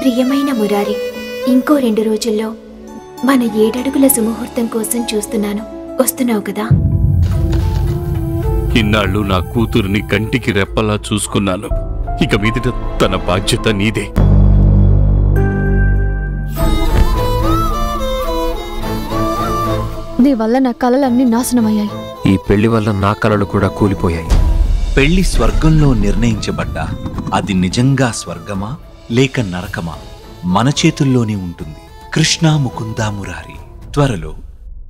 ప్రియమైన మురారి ఇంకో రెండు రోజుల్లో మన ఏడడుగుల సుముహూర్తం కోసం చూస్తున్నాను వస్తున్నావు కదా ఇన్నాళ్ళు నా కూతురిని కంటికి రెప్పలా చూసుకున్నాను ఇక మీదట తన బాధ్యత నీదే నీ వల్ల నా కలలన్నీ నాశనమయ్యాయి ఈ పెళ్లి వల్ల నా కలలు కూడా కూలిపోయాయి పెళ్లి స్వర్గంలో నిర్ణయించబడ్డా అది నిజంగా స్వర్గమా లేక నరకమా మన చేతుల్లోనే ఉంటుంది కృష్ణ ముకుందా మురారి త్వరలో